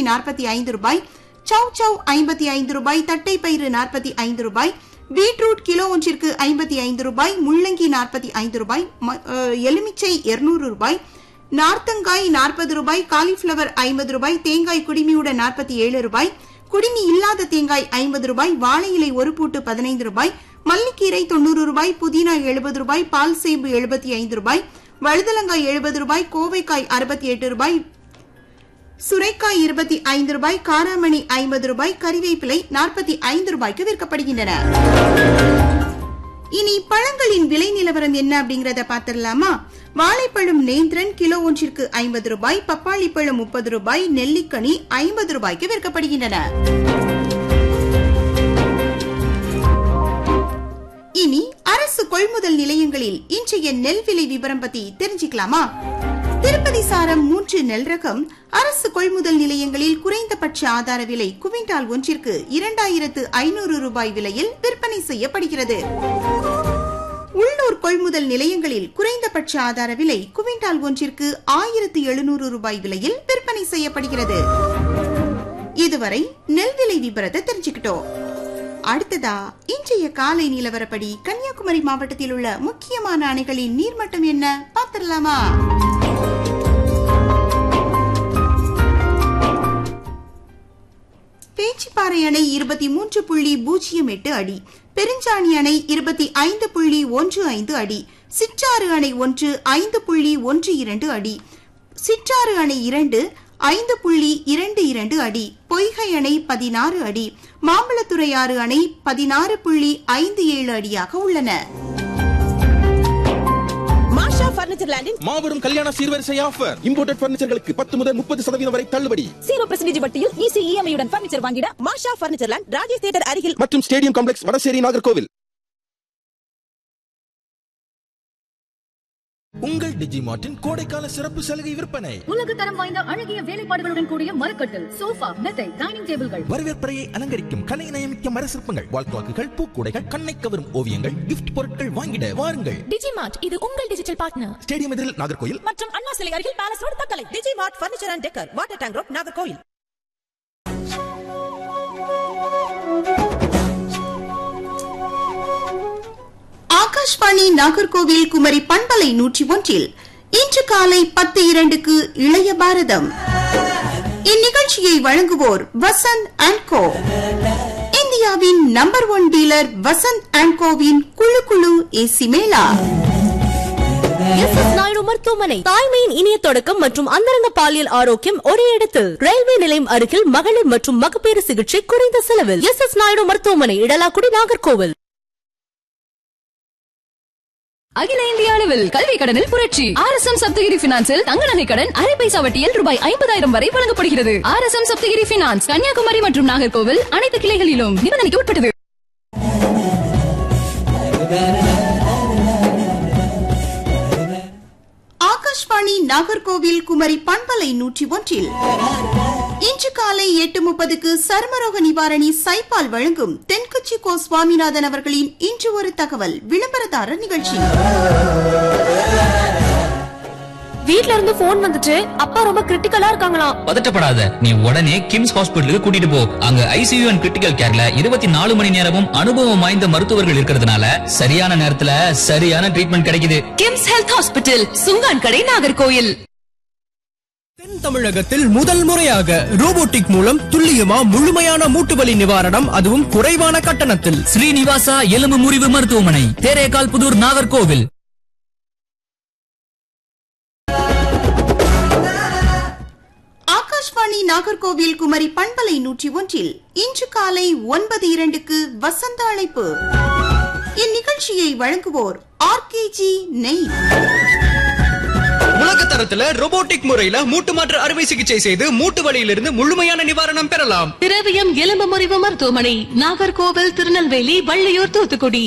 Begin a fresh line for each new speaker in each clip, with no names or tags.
நாற்பத்தி ஐந்து ரூபாய் சவ் சவ் ஐம்பத்தி ஐந்து ரூபாய் தட்டைப்பயிறு நாற்பத்தி ஐந்து ரூபாய் பீட்ரூட் கிலோ ஒன்றிற்கு ஐம்பத்தி ஐந்து ரூபாய் முள்ளங்கி நாற்பத்தி ஐந்து ரூபாய் ம- அஹ், எலுமிச்சை இருநூறு ரூபாய் நார்த்தங்காய் நாற்பது ரூபாய் காலிஃபிளவர் ஐம்பது ரூபாய் தேங்காய் குடிமியுடன் நாற்பத்தி ஏழு ரூபாய் குடிமி இல்லாத தேங்காய் ஐம்பது ரூபாய் வாழை இலை ஒரு பூட்டு பதினைந்து ரூபாய் மல்லிக்கீரை தொண்ணூறு ரூபாய் புதினா எழுபது ரூபாய் பால் சேம்பு எழுபத்தி ஐந்து ரூபாய் வழுதலங்காய் எழுபது ரூபாய் கோவைக்காய் அறுபத்தி எட்டு ரூபாய் சுரைக்காய் இருபத்தி ஐந்து ரூபாய் காராமணி ஐம்பது ரூபாய் கறிவேப்பிலை நாற்பத்தி ஐந்து ரூபாய்க்கு விற்கப்படுகின்றன இனி பழங்களின் விலை நிலவரம் என்ன அப்படிங்கறத பார்த்திடலாமா வாழைப்பழம் நேந்திரன் கிலோ ஒன்றிற்கு ஐம்பது ரூபாய் பப்பாளி பழம் முப்பது ரூபாய் நெல்லிக்கனி ஐம்பது ரூபாய்க்கு விற்கப்படுகின்றன இனி அரசு கொள்முதல் நிலையங்களில் இன்றைய நெல் விலை விவரம் பத்தி தெரிஞ்சுக்கலாமா திருப்பதி சாரம் மூன்று நெல் ரகம் அரசு கொள்முதல் நிலையங்களில் குறைந்தபட்ச ஆதார விலை குவிண்டால் ஒன்றிற்கு இரண்டாயிரத்து ஐநூறு ரூபாய் விலையில் விற்பனை செய்யப்படுகிறது உள்ளூர் கொள்முதல் நிலையங்களில் குறைந்தபட்ச ஆதார விலை குவிண்டால் ஒன்றிற்கு ஆயிரத்து எழுநூறு ரூபாய் விலையில் விற்பனை செய்யப்படுகிறது இதுவரை நெல் விலை விபரத்தை தெரிஞ்சுக்கிட்டோம் அடுத்ததா இன்றைய காலை நிலவரப்படி கன்னியாகுமரி மாவட்டத்தில் உள்ள முக்கியமான அணைகளின் நீர்மட்டம் என்ன பார்த்திடலாமா பேச்சிப்பாறை அணை இருபத்தி மூன்று புள்ளி பூஜ்ஜியம் எட்டு அடி பெருஞ்சாணி அணை இருபத்தி ஐந்து புள்ளி ஒன்று ஐந்து அடி சிற்றாறு அணை ஒன்று ஐந்து புள்ளி ஒன்று இரண்டு அடி சிற்றாறு அணை இரண்டு ஐந்து புள்ளி இரண்டு இரண்டு அடி பொய்கை அணை பதினாறு அடி மாம்பழத்துறை ஆறு அணை பதினாறு புள்ளி ஐந்து ஏழு அடியாக உள்ளன
மாஷா பர்னிச்சர் லேண்டின்
மாபெரும் கல்யாண சீர்வரிசை ஆஃபர் இம்போர்ட்டட் பர்னிச்சர்களுக்கு பத்து முதல் முப்பது சதவீதம் வரை தள்ளுபடி
ஜீரோ பெர்சன்டேஜ் வட்டியில் ஈஸி இஎம்ஐ உடன் பர்னிச்சர் வாங்கிட
Masha furniture land Rajesh theatre அருகில்
மற்றும் ஸ்டேடியம் காம்ப்ளெக்ஸ் வடசேரி நாகர்கோவில் உங்கள் டிஜிமார்ட்டின் கோடைக்கால சிறப்பு சலுகை விற்பனை
உலக தரம் வாய்ந்த அழகிய வேலைப்பாடுகளுடன் கூடிய மரக்கட்டில் சோஃபா மெத்தை டைனிங் டேபிள்கள்
வரவேற்பறையை அலங்கரிக்கும் கலை நயமிக்க மர சிற்பங்கள் வால்குவாக்குகள் பூக்கூடைகள் கண்ணை கவரும் ஓவியங்கள் கிஃப்ட் பொருட்கள் வாங்கிட வாருங்கள்
டிஜிமார்ட் இது உங்கள் டிஜிட்டல் பார்ட்னர்
ஸ்டேடியம் எதிரில் நாகர்கோயில்
மற்றும் அண்ணா சிலை அருகில் palace road Thuckalay
Digi Mart furniture and decor water tank road Nagercoil
Akashvani Nagercoil Kumari பண்பலை நூற்றி ஒன்றில் இன்று காலை பத்து இரண்டுக்கு இளைய பாரதம் இந்நிகழ்ச்சியை வழங்குவோர் வசந்த் அண்ட் கோ இந்தியாவின் number one dealer Vasanth and கோவின் குழு குழு AC mela
S S Naidu மருத்துவமனை தாய்மையின் இனிய தொடக்கம் மற்றும் அந்தரங்க பாலியல் ஆரோக்கியம் ஒரே இடத்தில் ரயில்வே நிலையம் அருகில் மகளிர் மற்றும் மகப்பேறு சிகிச்சை குறைந்த செலவில் எஸ் எஸ் நாயுடு மருத்துவமனை இடலாக்குடி நாகர்கோவில்
அகில இந்திய அளவில் கல்வி கடனில் புரட்சி ஆர் எஸ் எம் சப்தகிரி பினான்சில் தங்க நகை கடன் அரை பைசா வட்டியில் ரூபாய் ஐம்பதாயிரம் வரை வழங்கப்படுகிறது R S M Sapthagiri finance Kanyakumari மற்றும் நாகர்கோவில் அனைத்து கிளைகளிலும் நிபந்தனைக்கு உட்பட்டது
ஆகாஷ்வாணி நாகர்கோவில் குமரி பண்பலை நூற்றி ஒன்றில் இன்று காலை எட்டு முப்பதுக்கு சர்மரோக நிவாரணி சைபால் வழங்கும் தென்கட்சி கோ சுவாமிநாதன் அவர்களின் இன்று ஒரு தகவல் விளம்பரதாரர் நிகழ்ச்சி
வீட்ல இருந்து போன் வந்துச்சு அப்பா ரொம்ப கிரிட்டிக்கலா இருக்காங்களாம்
பதட்டப்படாத நீ உடனே கிம்ஸ் ஹாஸ்பிட்டலுக்கு கூட்டிட்டு போ அங்க ஐசியூ அண்ட் கிரிட்டிக்கல் கேர்ல இருபத்தி நாலு மணி நேரமும் அனுபவம் வாய்ந்த மருத்துவர்கள் இருக்கிறதுனால சரியான நேரத்துல சரியான ட்ரீட்மெண்ட் கிடைக்குது
கிம்ஸ் ஹெல்த் ஹாஸ்பிட்டல் சுங்கான் கடை நாகர்கோயில்
தென் தமிழகத்தில் முதல் முறையாக ரோபோட்டிக் மூலம் துல்லியமா முழுமையான மூட்டு வலி நிவாரணம் அதுவும் குறைவான கட்டணத்தில்
ஸ்ரீனிவாசா எலும்பு முறிவு மருத்துவமனை தேரேகால் புதூர் நாகர்கோவில்
ஆகாஷ்வாணி நாகர்கோவில் குமரி பண்பலை நூற்றி ஒன்றில் இன்று காலை ஒன்பது இரண்டுக்கு வசந்த அழைப்பு இந்நிகழ்ச்சியை வழங்குவோர் ஆர்கேஜி நெய்
உலக தரத்துல ரோபோட்டிக் முறையில மூட்டு மாற்று அறுவை சிகிச்சை செய்து மூட்டு வலியிலிருந்து முழுமையான நிவாரணம் பெறலாம்
திரவியம் எலும்பு முறிவு மருத்துவமனை நாகர்கோவில் திருநெல்வேலி வள்ளியூர் தூத்துக்குடி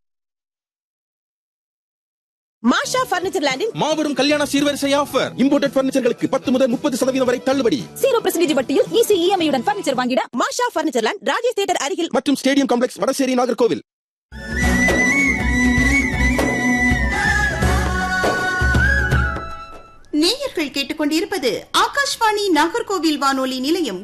மாஷா பர்னிச்சர் லேண்டின்
மாபெரும் கல்யாண சீர்வரிசை ஆஃபர் இம்போர்ட்டட் பர்னிச்சர்களுக்கு பத்து முதல் முப்பது சதவீதம் வரை தள்ளுபடி
ஜீரோ பெர்சன்டேஜ் வட்டியில் ஈஸி இஎம்ஐ உடன் பர்னிச்சர் வாங்கிட
Masha furniture land Rajesh theatre அருகில்
மற்றும் ஸ்டேடியம் காம்ப்ளெக்ஸ் வடசேரி நாகர்கோவில்
நேயர்கள் கேட்டுக்கொண்டிருப்பது ஆகாஷ்வாணி நாகர்கோவில் வானொலி நிலையம்